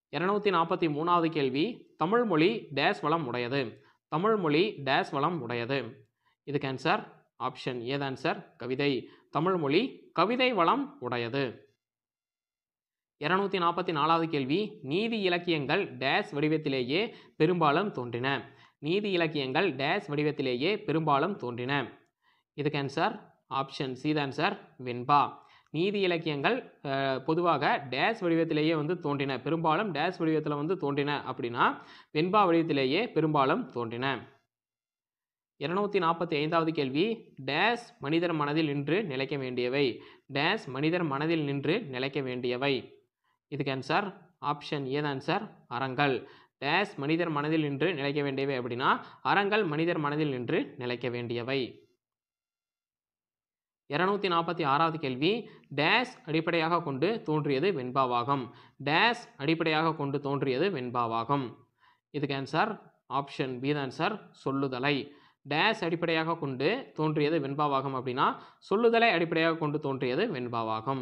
இரநூத்தி நாற்பத்தி மூணாவது கேள்வி தமிழ் மொழி டேஸ் வளம் உடையது தமிழ் மொழி டேஸ் வளம் உடையது இதுக்கு ஆன்சர் ஆப்ஷன் ஏது ஆன்சர் கவிதை தமிழ் மொழி கவிதை வளம் உடையது இருநூத்தி நாற்பத்தி நாலாவது கேள்வி நீதி இலக்கியங்கள் டேஸ் வடிவத்திலேயே பெரும்பாலும் தோன்றின நீதி இலக்கியங்கள் டேஸ் வடிவத்திலேயே பெரும்பாலும் தோன்றின இதுக்கு ஆன்சர் ஆப்ஷன் சி ஆன்சர் வெண்பா நீதி இலக்கியங்கள் அஹ், பொதுவாக டேஸ் வடிவத்திலேயே வந்து தோன்றின பெரும்பாலும் டேஸ் வடிவத்தில் வந்து தோன்றின அப்படின்னா வெண்பா வடிவத்திலேயே பெரும்பாலும் தோன்றின இருநூத்தி நாற்பத்தி ஐந்தாவது கேள்வி டேஸ் மனிதர் மனதில் நின்று நிலைக்க வேண்டியவை டேஸ் மனிதர் மனதில் நின்று நிலைக்க வேண்டியவை இதுக்கு ஆன்சர் ஆப்ஷன் ஏது ஆன்சர் அறங்கள் டேஸ் மனிதர் மனதில் நின்று நிலைக்க வேண்டியவை அப்படின்னா அறங்கள் மனிதர் மனதில் நின்று நிலைக்க வேண்டியவை இருநூத்தி நாற்பத்தி ஆறாவது கேள்வி டேஸ் அடிப்படையாக கொண்டு தோன்றியது வெண்பாவாகும் டேஸ் அடிப்படையாக கொண்டு தோன்றியது வெண்பாவாகும் இதுக்கு ஆன்சர் ஆப்ஷன் பி ஆன்சர் சொல்லுதலை டேஸ் அடிப்படையாக கொண்டு தோன்றியது வெண்பாவாகும் அப்படின்னா சொல்லுதலை அடிப்படையாக கொண்டு தோன்றியது வெண்பாவாகும்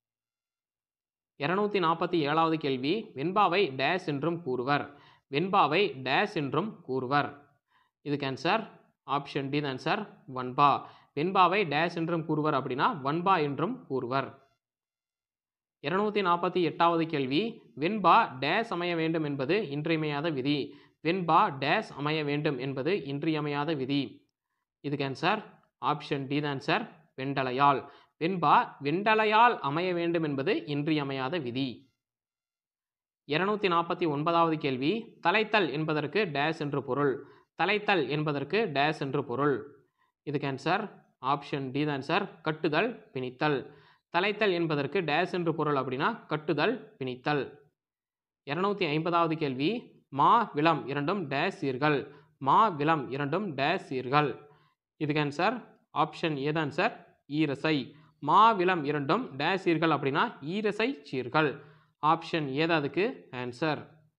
இருநூத்தி நாற்பத்தி ஏழாவது கேள்வி வெண்பாவை டேஸ் என்றும் கூறுவர் வெண்பாவை டேஸ் என்றும் கூறுவர் இதுக்கு ஆன்சர் ஆப்ஷன் டி ஆன்சர் வன்பா வெண்பாவை டேஸ் என்றும் கூறுவர் அப்படின்னா வன்பா என்றும் கூறுவர் இருநூத்தி நாற்பத்தி எட்டாவது கேள்வி வெண்பா டேஸ் அமைய வேண்டும் என்பது இன்றியமையாத விதி வெண்பா டேஸ் அமைய வேண்டும் என்பது இன்றியமையாத விதி இதுக்கு ஆன்சர் ஆப்ஷன் டி ஆன்சர் வெண்டலையால் வெண்பா வெண்டலையால் அமைய வேண்டும் என்பது இன்றியமையாத விதி இருநூத்தி நாற்பத்தி ஒன்பதாவது கேள்வி தலைத்தல் என்பதற்கு டேஸ் என்று பொருள் தலைத்தல் என்பதற்கு டேஸ் என்று பொருள் இதுக்கு ஆன்சர் ஆப்ஷன் டி ஆன்சர் கட்டுதல் பிணித்தல் தலைத்தல் என்பதற்கு டேஸ் என்று பொருள் அப்படின்னா கட்டுதல் பிணித்தல் இருநூத்தி ஐம்பதாவது கேள்வி மா விலம் இரண்டும் டேஸ் ஈர்கள் மா விலம் இரண்டும் டேஸ் ஈர்கள் இதுக்கு ஆன்சர் ஆப்ஷன் ஏது ஆன்சர் ஈரசை மா விலம் இரண்டும் டேஸ் ஈர்கள் அப்படின்னா ஈரசை சீர்கள் ஆப்ஷன் ஏதாதுக்கு ஆன்சர்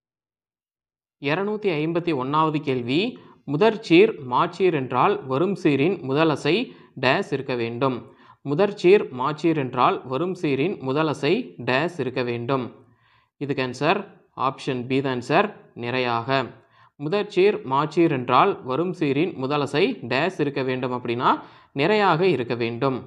இருநூத்தி ஐம்பத்தி ஒன்றாவது கேள்வி முதற்சீர் மாச்சீர் என்றால் வரும் சீரின் முதலசை டேஸ் இருக்க வேண்டும் முதற்சீர் மாச்சீர் என்றால் வரும் சீரின் முதலசை டேஸ் இருக்க வேண்டும் இதுக்கு ஆன்சர் ஆப்ஷன் பி ஆன்சர் நிறையாக முதற்சீர் மாச்சீர் என்றால் வரும் சீரின் முதலசை டேஸ் இருக்க வேண்டும் அப்படின்னா நிறையாக இருக்க வேண்டும்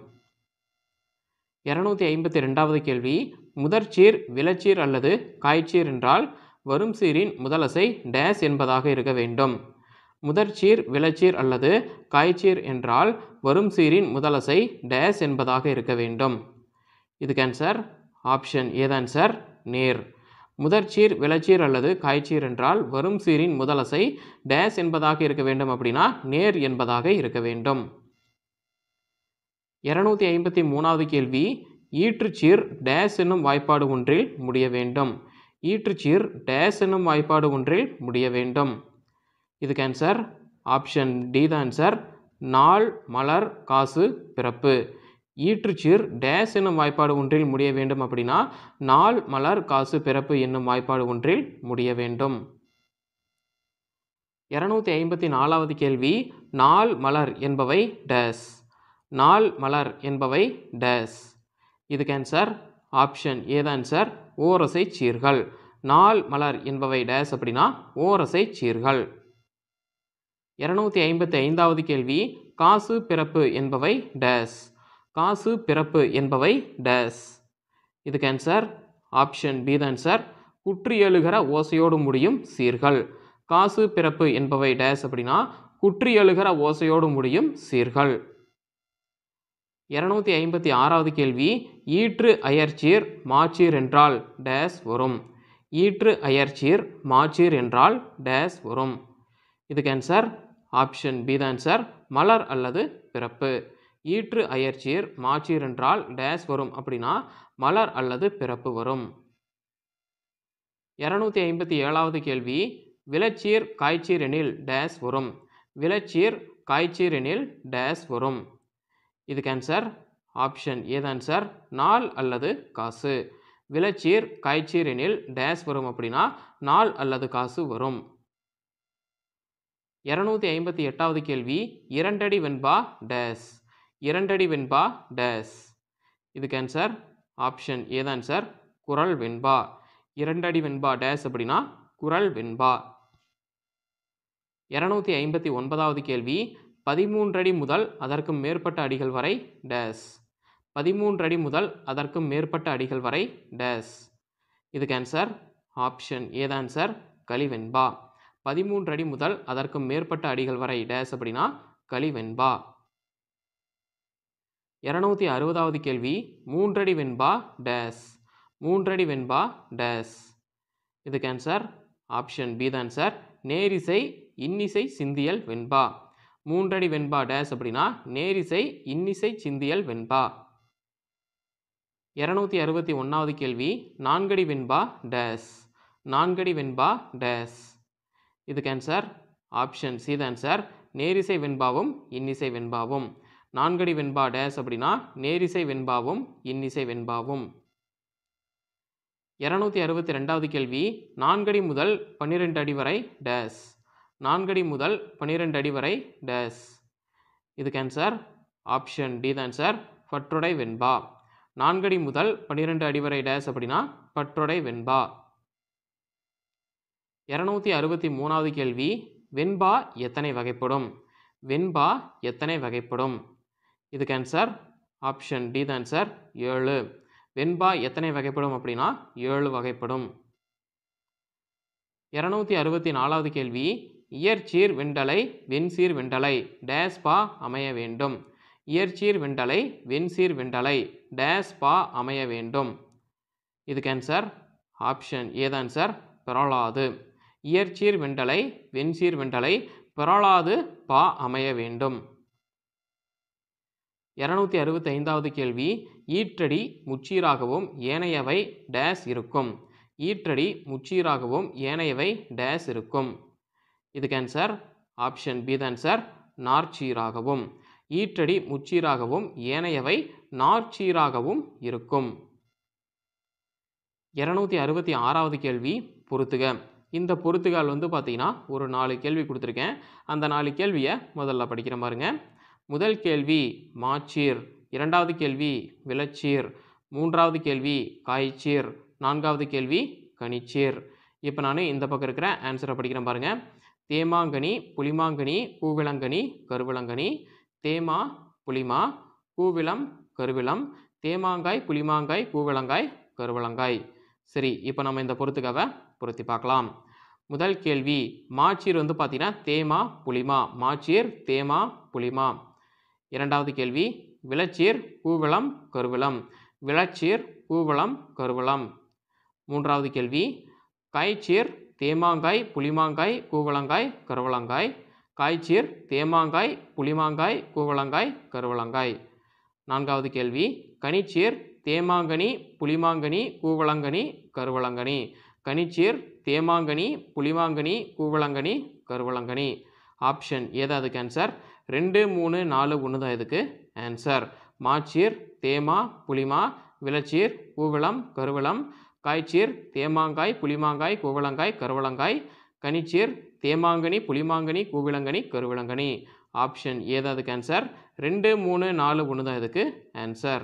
இரநூத்தி ஐம்பத்தி ரெண்டாவது கேள்வி முதற்சீர் விளச்சீர் அல்லது காய்ச்சீர் என்றால் வரும் சீரின் முதலசை டேஸ் என்பதாக இருக்க வேண்டும் முதற்சீர் விளச்சீர் அல்லது காய்ச்சீர் என்றால் வரும் சீரின் முதலசை டேஸ் என்பதாக இருக்க வேண்டும் இதுக்கு ஆன்சர் ஆப்ஷன் ஏது ஆன்சர் நேர் முதற்சீர் விளச்சீர் அல்லது காய்ச்சீர் என்றால் வரும் சீரின் முதலசை டேஸ் என்பதாக இருக்க வேண்டும் அப்படின்னா நேர் என்பதாக இருக்க வேண்டும் இருநூத்தி ஐம்பத்தி மூணாவது கேள்வி ஈற்றுச்சீர் டேஸ் என்னும் வாய்ப்பாடு ஒன்றில் முடிய வேண்டும் ஈற்றுச்சீர் டேஸ் என்னும் வாய்ப்பாடு ஒன்றில் முடிய வேண்டும் இதுக்கு ஆன்சர் ஆப்ஷன் டி தான் ஆன்சர் நாள் மலர் காசு பிறப்பு ஈற்றுச்சீர் டேஸ் என்னும் வாய்ப்பாடு ஒன்றில் முடிய வேண்டும் அப்படின்னா நாள் மலர் காசு பிறப்பு என்னும் வாய்ப்பாடு ஒன்றில் முடிய வேண்டும் இருநூத்தி ஐம்பத்தி நாலாவது கேள்வி நாள் மலர் என்பவை டேஸ் நாள் மலர் என்பவை டேஸ் இதுக்கு ஆன்சர் ஆப்ஷன் ஏது ஆன்சர் ஓரசை சீர்கள் நாள் மலர் என்பவை டேஸ் அப்படின்னா ஓரசை சீர்கள் இருநூத்தி ஐம்பத்தி ஐந்தாவது கேள்வி காசு பிறப்பு என்பவை டேஸ் காசு பிறப்பு என்பவை டேஸ் இதுக்கு ஆன்சர் ஆப்ஷன் பி ஆன்சர் குற்றி எழுகிற ஓசையோடு முடியும் சீர்கள் காசு பிறப்பு என்பவை டேஸ் அப்படின்னா குற்றி எழுகிற ஓசையோடு முடியும் சீர்கள் இருநூத்தி ஐம்பத்தி ஆறாவது கேள்வி ஈற்று அயர்ச்சீர் மாச்சீர் என்றால் டேஸ் வரும் ஈற்று அயர்ச்சீர் மாச்சீர் என்றால் டேஸ் வரும் இதுக்கு ஆன்சர் ஆப்ஷன் பி ஆன்சர் மலர் அல்லது பிறப்பு ஈற்று அயர்ச்சீர் மாச்சீர் என்றால் டேஸ் வரும் அப்படின்னா மலர் அல்லது பிறப்பு வரும் இருநூத்தி ஐம்பத்தி ஏழாவது கேள்வி விளச்சீர் காய்ச்சீர் எனில் டேஸ் வரும் விளச்சீர் காய்ச்சீர் எனில் டேஸ் வரும் இதுக்கு ஆன்சர் ஆப்ஷன் ஏது ஆன்சர் நாள் அல்லது காசு விளச்சீர் காய்ச்சீர் எனில் டேஸ் வரும் அப்படின்னா நாள் அல்லது காசு வரும் இரநூத்தி ஐம்பத்தி எட்டாவது கேள்வி இரண்டடி வெண்பா டேஸ் இரண்டடி வெண்பா டேஸ் இதுக்கு ஆன்சர் ஆப்ஷன் ஏது ஆன்சர் குரல் வெண்பா இரண்டடி வெண்பா டேஸ் அப்படின்னா குரல் வெண்பா இரநூத்தி ஐம்பத்தி ஒன்பதாவது கேள்வி பதிமூன்றடி முதல் அதற்கும் மேற்பட்ட அடிகள் வரை டேஸ் பதிமூன்றடி முதல் அதற்கும் மேற்பட்ட அடிகள் வரை டேஸ் இதுக்கு ஆன்சர் ஆப்ஷன் ஏத ஆன்சர் கலிவெண்பா பதிமூன்றடி முதல் அதற்கும் மேற்பட்ட அடிகள் வரை டேஸ் அப்படின்னா கலிவெண்பா இரநூத்தி அறுபதாவது கேள்வி மூன்றடி வெண்பா டேஸ் மூன்றடி வெண்பா டேஸ் இதுக்கு ஆன்சர் ஆப்ஷன் பி தான் ஆன்சர் நேரிசை இன்னிசை சிந்தியல் வெண்பா மூன்றடி வெண்பா டேஸ் அப்படின்னா நேரிசை இன்னிசை சிந்தியல் வெண்பா இரநூத்தி அறுபத்தி ஒன்றாவது கேள்வி நான்கடி வெண்பா டேஸ் நான்கடி வெண்பா டேஸ் இதுக்கு ஆன்சர் ஆப்ஷன் சி தான் ஆன்சர் நேரிசை வெண்பாவும் இன்னிசை வெண்பாவும் நான்கடி வெண்பா டேஸ் அப்படின்னா நேரிசை வெண்பாவும் இன்னிசை வெண்பாவும் இரநூத்தி அறுபத்தி ரெண்டாவது கேள்வி நான்கடி முதல் பன்னிரெண்டு அடி வரை டேஸ் நான்கடி முதல் பன்னிரெண்டு அடி வரை டேஸ் இதுக்கு ஆன்சர் ஆப்ஷன் டி தான் ஆன்சர் பற்றொடை வெண்பா நான்கடி முதல் பன்னிரெண்டு அடி வரை டேஸ் அப்படின்னா பற்றொடை வெண்பா இரநூத்தி அறுபத்தி மூணாவது கேள்வி வெண்பா எத்தனை வகைப்படும் வெண்பா எத்தனை வகைப்படும் இதுக்கு ஆன்சர் ஆப்ஷன் டி தான் ஆன்சர் ஏழு வெண்பா எத்தனை வகைப்படும் அப்படின்னா ஏழு வகைப்படும் இரநூத்தி அறுபத்தி நாலாவது கேள்வி இயற்சீர் வெண்டலை வெண்சீர் வெண்டலை டேஸ் பா அமைய வேண்டும் இயற்சீர் வெண்டலை வெண்சீர் வெண்டலை டேஸ் பா அமைய வேண்டும் இதுக்கு ஆன்சர் ஆப்ஷன் ஏதான் ஆன்சர் பெறலாது இயற்சீர் வெண்டலை வெண்சீர் வெண்டலை பெறலாது பா அமைய வேண்டும் இரநூத்தி அறுபத்தி ஐந்தாவது கேள்வி ஈற்றடி முச்சீராகவும் ஏனையவை டேஸ் இருக்கும் ஈற்றடி முச்சீராகவும் ஏனையவை டேஸ் இருக்கும் இதுக்கு ஆன்சர் ஆப்ஷன் பி தான் ஆன்சர் நார்ச்சீராகவும் ஈற்றடி முச்சீராகவும் ஏனையவை நார்ச்சீராகவும் இருக்கும் இரநூத்தி அறுபத்தி ஆறாவது கேள்வி பொறுத்துக இந்த பொறுத்துகால் வந்து பார்த்தீங்கன்னா ஒரு நாலு கேள்வி கொடுத்துருக்கேன் அந்த நாலு கேள்வியை முதல்ல படிக்கிற பாருங்க முதல் கேள்வி மாச்சீர் இரண்டாவது கேள்வி விளச்சீர் மூன்றாவது கேள்வி காய்ச்சீர் நான்காவது கேள்வி கனிச்சீர் இப்போ நான் இந்த பக்கம் இருக்கிற ஆன்சரை படிக்கிறேன் பாருங்க தேமாங்கனி புளிமாங்கனி பூவிளங்கனி கருவிளங்கனி தேமா புளிமா பூவிளம் கருவிளம் தேமாங்காய் புளிமாங்காய் பூவிளங்காய் கருவிளங்காய் சரி இப்போ நம்ம இந்த பொறுத்துக்காவை பொருத்தி பார்க்கலாம் முதல் கேள்வி மாச்சீர் வந்து பார்த்தீங்கன்னா தேமா புளிமா மாச்சீர் தேமா புளிமா இரண்டாவது கேள்வி விளச்சீர் பூவிளம் கருவிளம் விளச்சீர் பூவிளம் கருவிளம் மூன்றாவது கேள்வி காய்ச்சீர் தேமாங்காய் புளிமாங்காய் கூவளங்காய் கருவளங்காய் காய்ச்சீர் தேமாங்காய் புளிமாங்காய் கூவளங்காய் கருவளங்காய் நான்காவது கேள்வி கனிச்சீர் தேமாங்கனி புளிமாங்கனி கூவளங்கனி கருவளங்கனி கனிச்சீர் தேமாங்கனி புளிமாங்கனி கூவளங்கனி கருவளங்கனி ஆப்ஷன் ஏதாவது ஆன்சர் ரெண்டு மூணு நாலு ஒன்று தான் இதுக்கு ஆன்சர் மாச்சீர் தேமா புளிமா விளச்சீர் பூவிளம் கருவளம் காய்ச்சீர் தேமாங்காய் புளிமாங்காய் கூவளங்காய் கருவளங்காய் கனிச்சீர் தேமாங்கனி புளிமாங்கனி கூவிளங்கனி கருவிளங்கனி ஆப்ஷன் ஏதாவது ஆன்சர் ரெண்டு மூணு நாலு ஒன்று தான் இதுக்கு ஆன்சர்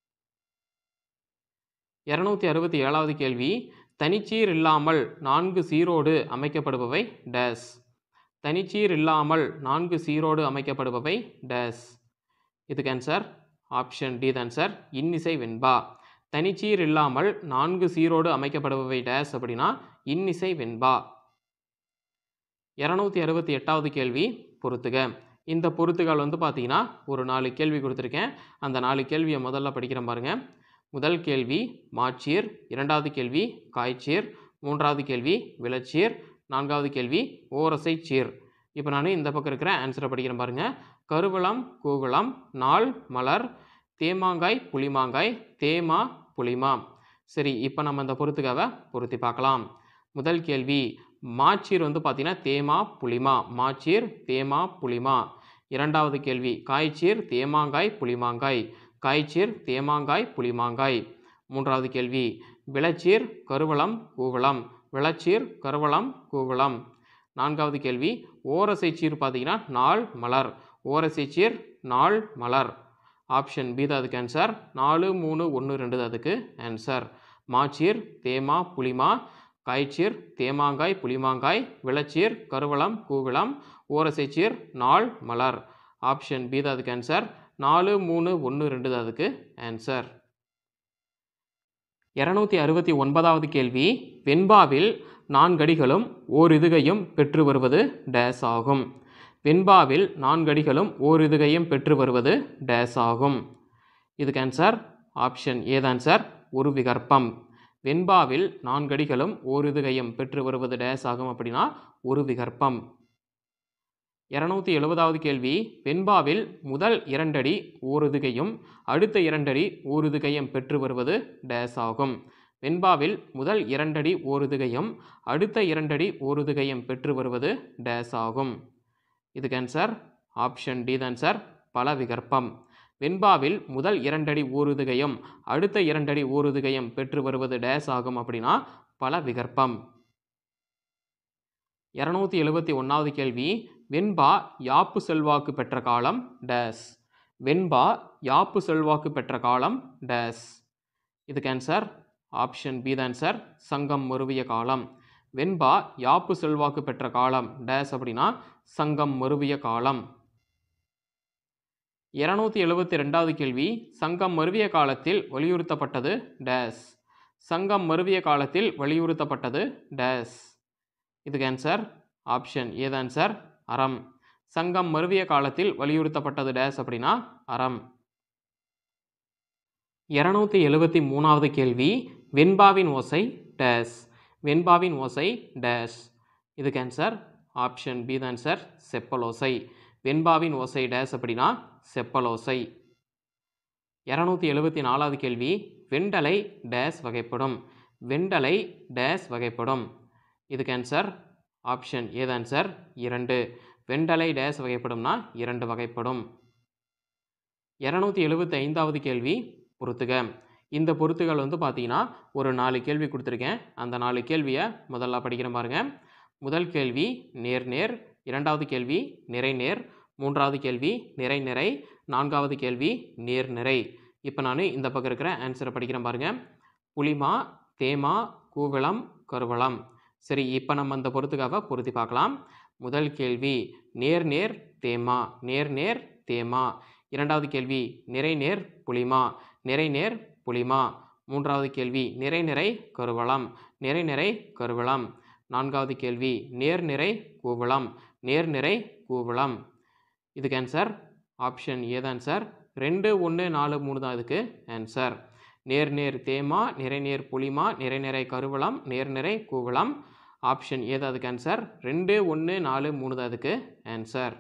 இரநூத்தி அறுபத்தி ஏழாவது கேள்வி தனிச்சீர் இல்லாமல் நான்கு சீரோடு அமைக்கப்படுபவை டேஸ் தனிச்சீர் இல்லாமல் நான்கு சீரோடு அமைக்கப்படுபவை டேஸ் இதுக்கு ஆன்சர் ஆப்ஷன் டி ஆன்சர் இன்னிசை வெண்பா தனிச்சீர் இல்லாமல் நான்கு சீரோடு அமைக்கப்படுபவை டேஸ் அப்படின்னா இன்னிசை வெண்பா இரநூத்தி அறுபத்தி எட்டாவது கேள்வி பொறுத்துக இந்த பொறுத்துகள் வந்து பார்த்தீங்கன்னா ஒரு நாலு கேள்வி கொடுத்துருக்கேன் அந்த நாலு கேள்வியை முதல்ல படிக்கிறேன் பாருங்க முதல் கேள்வி மாச்சீர் இரண்டாவது கேள்வி காய்ச்சீர் மூன்றாவது கேள்வி விளச்சீர் நான்காவது கேள்வி ஓரசை சீர் இப்போ நான் இந்த பக்கம் இருக்கிற ஆன்சரை படிக்கிறேன் பாருங்க கருவளம் கூகுளம் நாள் மலர் தேமாங்காய் புளிமாங்காய் தேமா புளிமா சரி இப்போ நம்ம இந்த பொறுத்துக்காவை பொருத்தி பார்க்கலாம் முதல் கேள்வி மாச்சீர் வந்து பார்த்தீங்கன்னா தேமா புளிமா மாச்சீர் தேமா புளிமா இரண்டாவது கேள்வி காய்ச்சீர் தேமாங்காய் புளிமாங்காய் காய்ச்சீர் தேமாங்காய் புளிமாங்காய் மூன்றாவது கேள்வி விளச்சீர் கருவளம் கூவளம் விளச்சீர் கருவளம் கூவளம் நான்காவது கேள்வி ஓரசை சீர் பார்த்தீங்கன்னா நாள் மலர் ஓரசை சீர் நாள் மலர் ஆப்ஷன் பி தான் அதுக்கு ஆன்சர் நாலு மூணு ஒன்று ரெண்டு தான் அதுக்கு ஆன்சர் மாச்சீர் தேமா புளிமா காய்ச்சீர் தேமாங்காய் புளிமாங்காய் விளச்சீர் கருவளம் கூவிளம் ஓரசைச்சீர் நாள் மலர் ஆப்ஷன் பி தான் அதுக்கு ஆன்சர் நாலு மூணு ஒன்று ரெண்டு தான் அதுக்கு ஆன்சர் இரநூத்தி அறுபத்தி ஒன்பதாவது கேள்வி வெண்பாவில் நான்கடிகளும் ஓரிதுகையும் பெற்று வருவது டேஸ் ஆகும் வெண்பாவில் நான்கடிகளும் ஓரிதுகையும் பெற்று வருவது டேஸ் ஆகும் இதுக்கு ஆன்சர் ஆப்ஷன் ஏதான் சார் ஒரு விகற்பம் வெண்பாவில் நான்கடிகளும் ஓரிதுகையும் பெற்று வருவது டேஸ் ஆகும் அப்படின்னா ஒரு விகற்பம் இரநூத்தி எழுபதாவது கேள்வி வெண்பாவில் முதல் இரண்டடி ஓருதுகையும் அடுத்த இரண்டடி ஓருதுகையும் பெற்று வருவது டேஸ் ஆகும் வெண்பாவில் முதல் இரண்டடி ஓருதுகையும் அடுத்த இரண்டடி ஓருதுகையும் பெற்று வருவது டேஸ் ஆகும் இதுக்கு ஆன்சர் ஆப்ஷன் டி தான் சார் பல விகற்பம் வெண்பாவில் முதல் இரண்டடி ஓருதுகையும் அடுத்த இரண்டடி ஓருதுகையும் பெற்று வருவது டேஸ் ஆகும் அப்படின்னா பல விகற்பம் இரநூத்தி எழுபத்தி ஒன்றாவது கேள்வி வெண்பா யாப்பு செல்வாக்கு பெற்ற காலம் டேஸ் வெண்பா யாப்பு செல்வாக்கு பெற்ற காலம் டேஸ் இதுக்கு ஆன்சர் ஆப்ஷன் பி தான் சார் சங்கம் மருவிய காலம் வெண்பா யாப்பு செல்வாக்கு பெற்ற காலம் டேஸ் அப்படின்னா சங்கம் மருவிய காலம் இருநூத்தி எழுபத்தி ரெண்டாவது கேள்வி சங்கம் மருவிய காலத்தில் வலியுறுத்தப்பட்டது டேஸ் சங்கம் மருவிய காலத்தில் வலியுறுத்தப்பட்டது டேஸ் இதுக்கு ஆன்சர் ஆப்ஷன் ஏது ஆன்சர் அறம் சங்கம் மருவிய காலத்தில் வலியுறுத்தப்பட்டது டேஸ் அப்படின்னா அறம் இரநூத்தி எழுபத்தி மூணாவது கேள்வி வெண்பாவின் ஓசை டேஸ் வெண்பாவின் ஓசை டேஸ் இதுக்கு ஆன்சர் ஆப்ஷன் பி தான் சார் செப்பலோசை வெண்பாவின் ஓசை டேஸ் அப்படின்னா செப்பலோசை இரநூத்தி எழுபத்தி நாலாவது கேள்வி வெண்டலை டேஸ் வகைப்படும் வெண்டலை டேஸ் வகைப்படும் இதுக்கு ஆன்சர் ஆப்ஷன் ஏது ஆன்சர் இரண்டு வெண்டலை டேஸ் வகைப்படும்னா இரண்டு வகைப்படும் இரநூத்தி எழுபத்தி ஐந்தாவது கேள்வி பொறுத்துக இந்த பொறுத்துகள் வந்து பார்த்தீங்கன்னா ஒரு நாலு கேள்வி கொடுத்துருக்கேன் அந்த நாலு கேள்வியை முதல்ல படிக்கிற பாருங்க முதல் கேள்வி நேர் நேர் இரண்டாவது கேள்வி நிறை நேர் மூன்றாவது கேள்வி நிறை நிறை நான்காவது கேள்வி நேர் நிறை இப்போ நான் இந்த பக்கம் இருக்கிற ஆன்சரை படிக்கிறேன் பாருங்க புளிமா தேமா கூவளம் கருவளம் சரி இப்போ நம்ம அந்த பொறுத்துக்காக பொருத்தி பார்க்கலாம் முதல் கேள்வி நேர் நேர் தேமா நேர் நேர் தேமா இரண்டாவது கேள்வி நிறை நேர் புளிமா நிறை நேர் புளிமா மூன்றாவது கேள்வி நிறை நிறை கருவளம் நிறை நிறை கருவளம் நான்காவது கேள்வி நேர் நிறை கூவளம் நேர் நிறை கூவளம் இதுக்கு ஆன்சர் ஆப்ஷன் ஏது ஆன்சர் ரெண்டு ஒன்று நாலு மூணு தான் இதுக்கு ஆன்சர் நேர் நேர் தேமா நிறை நேர் புளிமா நிறை நிறை கருவளம் நேர் நிறை கூவளம் ஆப்ஷன் ஏது அதுக்கு ஆன்சர் ரெண்டு ஒன்று நாலு மூணு தான் அதுக்கு ஆன்சர்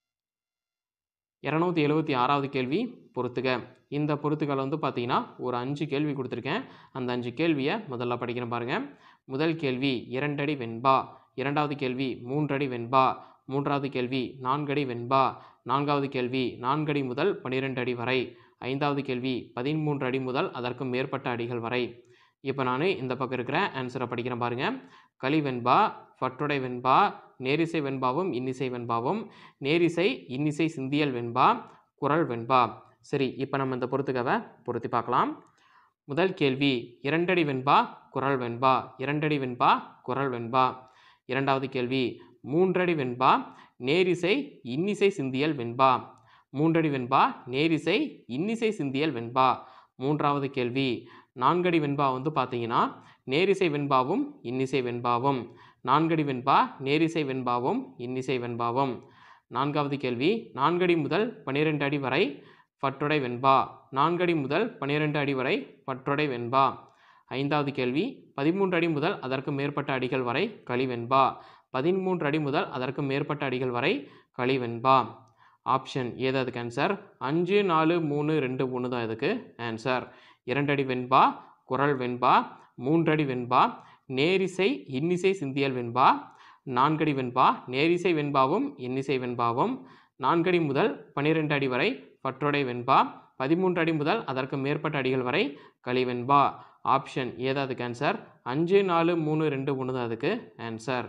இரநூத்தி எழுபத்தி ஆறாவது கேள்வி பொறுத்துக இந்த பொறுத்துக்கள் வந்து பார்த்தீங்கன்னா ஒரு அஞ்சு கேள்வி கொடுத்துருக்கேன் அந்த அஞ்சு கேள்வியை முதல்ல படிக்கிறேன் பாருங்கள் முதல் கேள்வி இரண்டடி வெண்பா இரண்டாவது கேள்வி மூன்றடி வெண்பா மூன்றாவது கேள்வி நான்கடி வெண்பா நான்காவது கேள்வி நான்கடி முதல் பன்னிரெண்டு அடி வரை ஐந்தாவது கேள்வி பதிமூன்று அடி முதல் அதற்கும் மேற்பட்ட அடிகள் வரை இப்போ நான் இந்த பக்கம் இருக்கிற ஆன்சரை படிக்கிறேன் பாருங்கள் களி வெண்பா ஃபட்டுடை வெண்பா நேரிசை வெண்பாவும் இன்னிசை வெண்பாவும் நேரிசை இன்னிசை சிந்தியல் வெண்பா குரல் வெண்பா சரி இப்போ நம்ம இந்த பொறுத்துக்கவை பொருத்தி பார்க்கலாம் முதல் கேள்வி இரண்டடி வெண்பா குரல் வெண்பா இரண்டடி வெண்பா குரல் வெண்பா இரண்டாவது கேள்வி மூன்றடி வெண்பா நேரிசை இன்னிசை சிந்தியல் வெண்பா மூன்றடி வெண்பா நேரிசை இன்னிசை சிந்தியல் வெண்பா மூன்றாவது கேள்வி நான்கடி வெண்பா வந்து பார்த்தீங்கன்னா நேரிசை வெண்பாவும் இன்னிசை வெண்பாவும் நான்கடி வெண்பா நேரிசை வெண்பாவும் இன்னிசை வெண்பாவும் நான்காவது கேள்வி நான்கடி முதல் பன்னிரெண்டு அடி வரை பற்றொடை வெண்பா நான்கடி முதல் பன்னிரெண்டு அடி வரை பற்றொடை வெண்பா ஐந்தாவது கேள்வி பதிமூன்று அடி முதல் அதற்கு மேற்பட்ட அடிகள் வரை களிவெண்பா பதிமூன்று அடி முதல் அதற்கு மேற்பட்ட அடிகள் வரை களிவெண்பா ஆப்ஷன் ஏது அதுக்கு ஆன்சர் அஞ்சு நாலு மூணு ரெண்டு ஒன்று தான் இதுக்கு ஆன்சர் இரண்டடி வெண்பா குரல் வெண்பா மூன்றடி வெண்பா நேரிசை இன்னிசை சிந்தியல் வெண்பா நான்கடி வெண்பா நேரிசை வெண்பாவும் இன்னிசை வெண்பாவும் நான்கடி முதல் பன்னிரெண்டு அடி வரை பற்றொடை வெண்பா பதிமூன்று அடி முதல் அதற்கு மேற்பட்ட அடிகள் வரை களிவெண்பா ஆப்ஷன் ஏதா அதுக்கு ஆன்சர் அஞ்சு நாலு மூணு ரெண்டு ஒன்று தான் அதுக்கு ஆன்சர்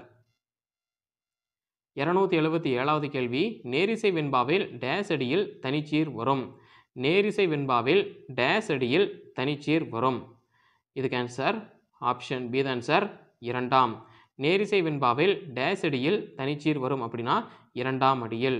இரநூத்தி எழுபத்தி ஏழாவது கேள்வி நேரிசை வெண்பாவில் டேஸ் அடியில் தனிச்சீர் வரும் நேரிசை வெண்பாவில் டேஸ் அடியில் தனிச்சீர் வரும் இதுக்கு ஆன்சர் ஆப்ஷன் பி தான் ஆன்சர் இரண்டாம் நேரிசை வெண்பாவில் டேஸ் அடியில் தனிச்சீர் வரும் அப்படின்னா இரண்டாம் அடியில்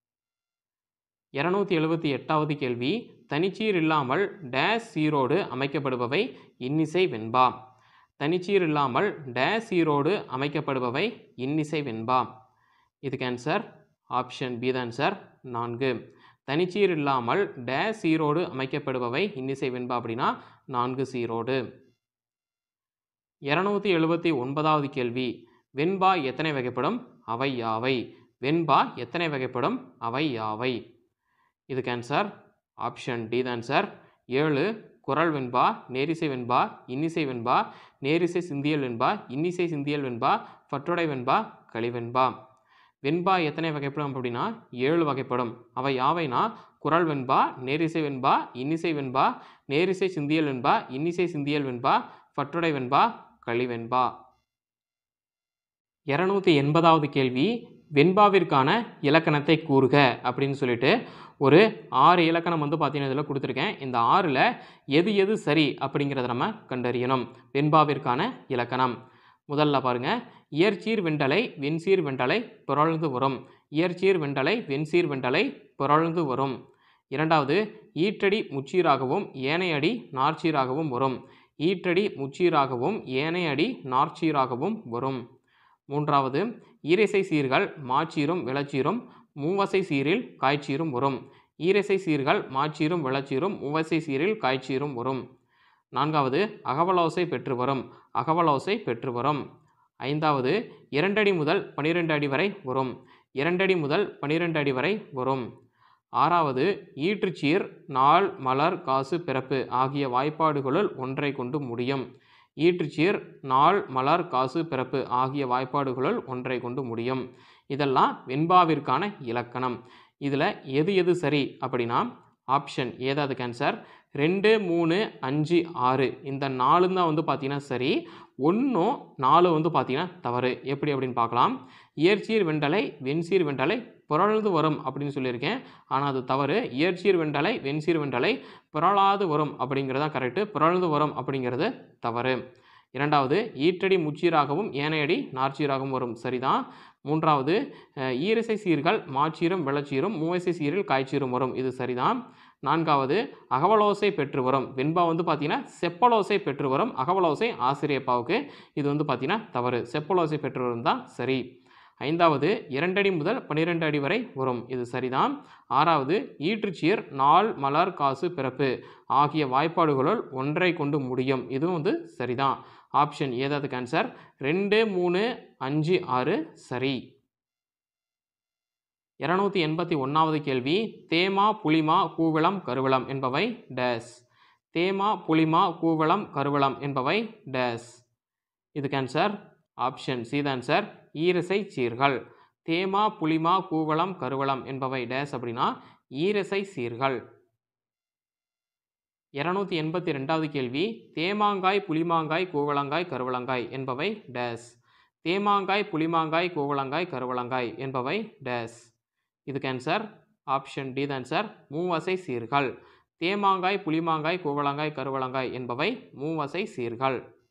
இரநூத்தி எழுபத்தி எட்டாவது கேள்வி தனிச்சீர் இல்லாமல் டேஸ் சீரோடு அமைக்கப்படுபவை இன்னிசை வெண்பா தனிச்சீர் இல்லாமல் டேஸ் சீரோடு அமைக்கப்படுபவை இன்னிசை வெண்பா இதுக்கு ஆன்சர் ஆப்ஷன் பி தான் ஆன்சர் நான்கு தனிச்சீர் இல்லாமல் டேஸ் சீரோடு அமைக்கப்படுபவை இன்னிசை வெண்பா அப்படின்னா நான்கு சீரோடு இரநூத்தி எழுபத்தி ஒன்பதாவது கேள்வி வெண்பா எத்தனை வகைப்படும் அவை யாவை வெண்பா எத்தனை வகைப்படும் அவை யாவை இதுக்கு ஆன்சர் ஆப்ஷன் டி தான் சார் ஏழு குரல் வெண்பா நேரிசை வெண்பா இன்னிசை வெண்பா நேரிசை சிந்தியல் வெண்பா இன்னிசை சிந்தியல் வெண்பா பற்றொடை வெண்பா களிவெண்பா வெண்பா எத்தனை வகைப்படும் அப்படின்னா ஏழு வகைப்படும் அவை யாவைனா குரல் வெண்பா நேரிசை வெண்பா இன்னிசை வெண்பா நேரிசை சிந்தியல் வெண்பா இன்னிசை சிந்தியல் வெண்பா பற்றொடை வெண்பா களிவெண்பா இரநூத்தி எண்பதாவது கேள்வி வெண்பாவிற்கான இலக்கணத்தை கூறுக அப்படின்னு சொல்லிட்டு ஒரு ஆறு இலக்கணம் வந்து பார்த்தீங்கன்னா இதில் கொடுத்துருக்கேன் இந்த ஆறில் எது எது சரி அப்படிங்கிறத நம்ம கண்டறியணும் வெண்பாவிற்கான இலக்கணம் முதல்ல பாருங்க இயற்சீர் வெண்டலை வெண்சீர் வெண்டலை புரழ்ந்து வரும் இயற்சீர் வெண்டலை வெண்சீர் வெண்டலை புரழ்ந்து வரும் இரண்டாவது ஈற்றடி முச்சீராகவும் ஏனையடி நார்ச்சீராகவும் வரும் ஈற்றடி முச்சீராகவும் ஏனையடி நார்ச்சீராகவும் வரும் மூன்றாவது ஈரசை சீர்கள் மாச்சீரும் விளச்சீரும் மூவசை சீரில் காய்ச்சீரும் வரும் ஈரசை சீர்கள் மாச்சீரும் விளச்சீரும் மூவசை சீரில் காய்ச்சீரும் வரும் நான்காவது அகவலோசை பெற்று வரும் அகவலோசை பெற்று வரும் ஐந்தாவது இரண்டடி முதல் பனிரெண்டு அடி வரை வரும் இரண்டடி முதல் பனிரெண்டு அடி வரை வரும் ஆறாவது ஈற்றுச்சீர் நாள் மலர் காசு பிறப்பு ஆகிய வாய்ப்பாடுகளுள் ஒன்றை கொண்டு முடியும் ஈற்றுச்சீர் நாள் மலர் காசு பிறப்பு ஆகிய வாய்ப்பாடுகளுள் ஒன்றை கொண்டு முடியும் இதெல்லாம் வெண்பாவிற்கான இலக்கணம் இதில் எது எது சரி அப்படின்னா ஆப்ஷன் ஏதாவது கேன்சர் ரெண்டு மூணு அஞ்சு ஆறு இந்த நாலு தான் வந்து பார்த்தீங்கன்னா சரி ஒன்றும் நாலு வந்து பார்த்தீங்கன்னா தவறு எப்படி அப்படின்னு பார்க்கலாம் இயற்சீர் வெண்டலை வெண்சீர் வெண்டலை புரழ்ந்து வரும் அப்படின்னு சொல்லியிருக்கேன் ஆனால் அது தவறு இயற்சீர் வெண்டலை வெண்சீர் வெண்டலை புரளாது வரும் அப்படிங்கிறது தான் கரெக்டு புரழ்ந்து வரும் அப்படிங்கிறது தவறு இரண்டாவது ஈற்றடி முச்சீராகவும் ஏனையடி நார்ச்சீராகவும் வரும் சரிதான் மூன்றாவது அஹ், ஈரசை சீர்கள் மாச்சீரும் விளச்சீரும் மூவசை சீரில் காய்ச்சீரும் வரும் இது சரிதான் நான்காவது அகவலோசை பெற்று வரும் வெண்பா வந்து பார்த்தீங்கன்னா செப்பலோசை பெற்று வரும் அகவலோசை ஆசிரியப்பாவுக்கு இது வந்து பார்த்தீங்கன்னா தவறு செப்பலோசை பெற்று வரும் தான் சரி ஐந்தாவது இரண்டடி முதல் பன்னிரெண்டு அடி வரை வரும் இது சரிதான் ஆறாவது ஈற்றுச்சீர் நாள் மலர் காசு பிறப்பு ஆகிய வாய்ப்பாடுகளுள் ஒன்றை கொண்டு முடியும் இதுவும் வந்து சரிதான் ஆப்ஷன் ஏதாவது கேன்சர் ரெண்டு மூணு அஞ்சு ஆறு சரி இரநூத்தி எண்பத்தி ஒன்றாவது கேள்வி தேமா புளிமா கூவளம் கருவளம் என்பவை டேஸ் தேமா புளிமா கூவளம் கருவளம் என்பவை டேஸ் இது கேன்சர் ஆப்ஷன் சி ஆன்சர் ஈரசை சீர்கள் தேமா புளிமா கூவளம் கருவளம் என்பவை டேஸ் அப்படின்னா ஈரசை சீர்கள் இரநூத்தி எண்பத்தி ரெண்டாவது கேள்வி தேமாங்காய் புளிமாங்காய் கூவளங்காய் கருவளங்காய் என்பவை டேஸ் தேமாங்காய் புளிமாங்காய் கூவளங்காய் கருவளங்காய் என்பவை டேஸ் இதுக்கு ஆன்சர் ஆப்ஷன் டி ஆன்சர் மூவசை சீர்கள் தேமாங்காய் புளிமாங்காய் கூவளங்காய் கருவளங்காய் என்பவை மூவசை சீர்கள்